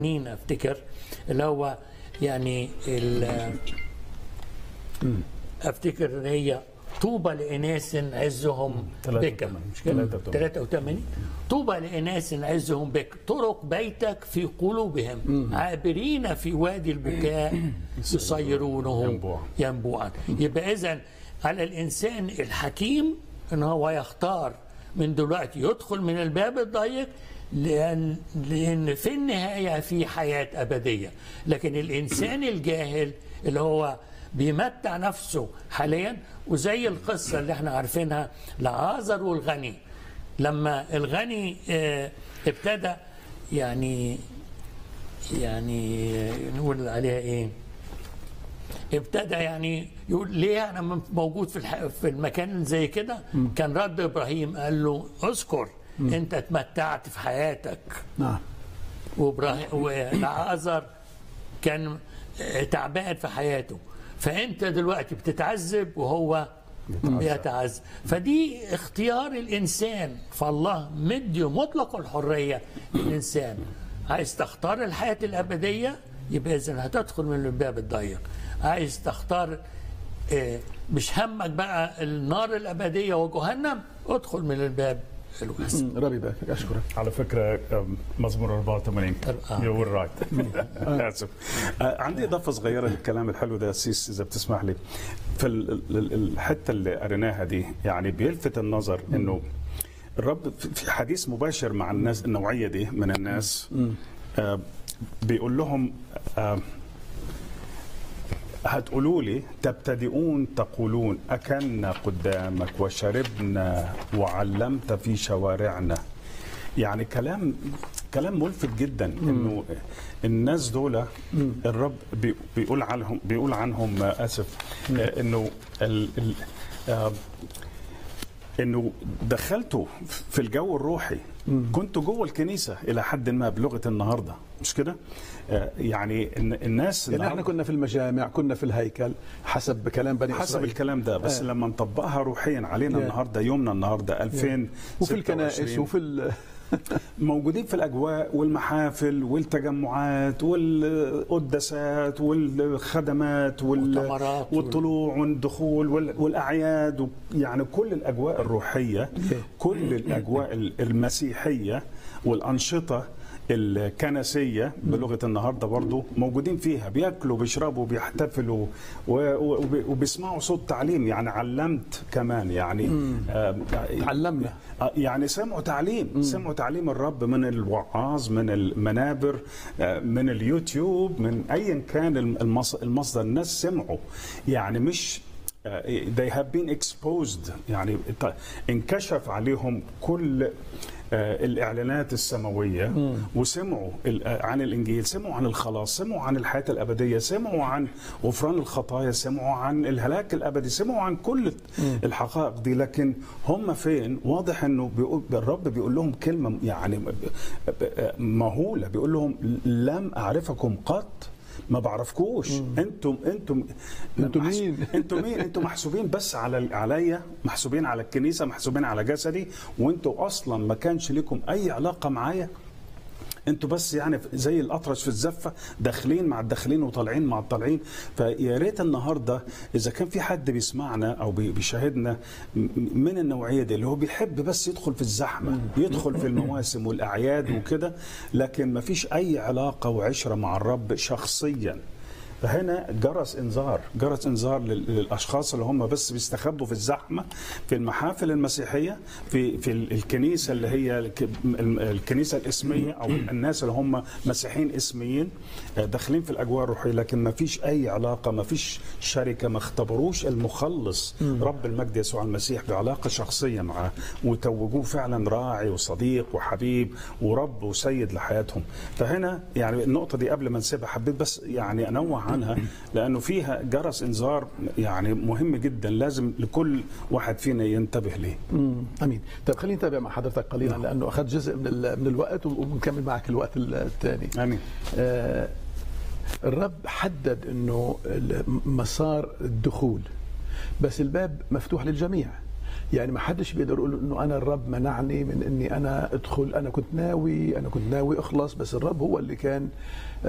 مين افتكر اللي هو يعني ال- افتكر ان هي طوبى لاناس عزهم بك 83. مش كده 83. 83 طوبى لاناس عزهم بك طرق بيتك في قلوبهم عابرين في وادي البكاء يصيرونه ينبوعا. ينبوعا يبقى اذا على الانسان الحكيم ان هو يختار من دلوقتي يدخل من الباب الضيق لان لان في النهايه في حياه ابديه لكن الانسان الجاهل اللي هو بيمتع نفسه حاليا وزي القصه اللي احنا عارفينها لعازر والغني لما الغني آه، ابتدى يعني يعني نقول عليها ايه ابتدى يعني يقول ليه انا م- موجود في الح... في المكان زي كده كان رد ابراهيم قال له اذكر انت اتمتعت في حياتك نعم وابراهيم ولعازر كان آه، تعبان في حياته فانت دلوقتي بتتعذب وهو بيتعذب فدي اختيار الانسان فالله مدي مطلق الحريه للانسان عايز تختار الحياه الابديه يبقى اذا هتدخل من الباب الضيق عايز تختار آه، مش همك بقى النار الابديه وجهنم ادخل من الباب الواسع مم، ربي يبارك اشكرك على فكره أم، مزمور 84 آه. يو رايت اسف آه، عندي اضافه صغيره للكلام الحلو ده يا سيس اذا بتسمح لي في ال- ال- الحته اللي قريناها دي يعني بيلفت النظر انه الرب في- في حديث مباشر مع الناس النوعيه دي من الناس آه، بيقول لهم آه، هتقولوا لي تبتدئون تقولون أكلنا قدامك وشربنا وعلمت في شوارعنا يعني كلام كلام ملفت جدا انه الناس دول الرب بي- بيقول عنهم بيقول عنهم آه، اسف آه، انه ال ال آه، انه دخلتوا في الجو الروحي كنتوا جوه الكنيسه الى حد ما بلغه النهارده مش كده؟ آه، يعني إن- الناس يعني احنا النهاردة- كنا في المجامع كنا في الهيكل حسب كلام بني حسب إسرائيل. الكلام ده بس آه. لما نطبقها روحيا علينا Yeah. النهارده يومنا النهارده 2000 وفي الكنائس وفي ال... موجودين في الاجواء والمحافل والتجمعات والقداسات والخدمات وال- مؤتمرات وال- والطلوع والدخول وال- والاعياد و- يعني كل الاجواء الروحيه كل الاجواء ال- المسيحيه والانشطه الكنسيه بلغه النهارده برضو موجودين فيها بياكلوا بيشربوا بيحتفلوا و- و- وبي- وبيسمعوا صوت تعليم يعني علمت كمان يعني آه، علمنا آه، يعني سمعوا تعليم سمعوا تعليم الرب من الوعاظ من المنابر آه، من اليوتيوب من ايا كان المص- المصدر الناس سمعوا يعني مش آه، they have been exposed يعني ت- انكشف عليهم كل آه، الاعلانات السماويه وسمعوا ال- آه، عن الانجيل سمعوا عن الخلاص سمعوا عن الحياه الابديه سمعوا عن غفران الخطايا سمعوا عن الهلاك الابدي سمعوا عن كل الحقائق دي لكن هم فين واضح انه بيقول الرب بيقول لهم كلمه يعني مهوله بيقول لهم لم اعرفكم قط ما بعرفكوش انتم انتم انتم محس- مين؟ انتوا مين انتوا محسوبين بس على عليا محسوبين على الكنيسه محسوبين على جسدي وانتوا اصلا ما كانش لكم اي علاقه معايا انتوا بس يعني زي الاطرش في الزفه داخلين مع الداخلين وطالعين مع الطالعين فيا ريت النهارده اذا كان في حد بيسمعنا او بي- بيشاهدنا م- من النوعيه دي اللي هو بيحب بس يدخل في الزحمه يدخل في المواسم والاعياد وكده لكن ما فيش اي علاقه وعشره مع الرب شخصيا فهنا جرس انذار جرس انذار لل- للاشخاص اللي هم بس بيستخبوا في الزحمه في المحافل المسيحيه في في ال- الكنيسه اللي هي الك- ال- الكنيسه الاسميه او الناس اللي هم مسيحيين اسميين آه، داخلين في الاجواء الروحيه لكن ما فيش اي علاقه ما فيش شركه ما اختبروش المخلص رب المجد يسوع المسيح بعلاقه شخصيه معاه وتوجوه فعلا راعي وصديق وحبيب ورب وسيد لحياتهم فهنا يعني النقطه دي قبل ما نسيبها حبيت بس يعني انوه عنها لانه فيها جرس انذار يعني مهم جدا لازم لكل واحد فينا ينتبه ليه مم. امين طيب خلينا نتابع مع حضرتك قليلا لانه اخذ جزء من ال- من الوقت ونكمل معك الوقت الثاني امين آه الرب حدد انه ال- مسار الدخول بس الباب مفتوح للجميع يعني ما حدش بيقدر يقول انه انا الرب منعني من اني انا ادخل انا كنت ناوي انا كنت ناوي اخلص بس الرب هو اللي كان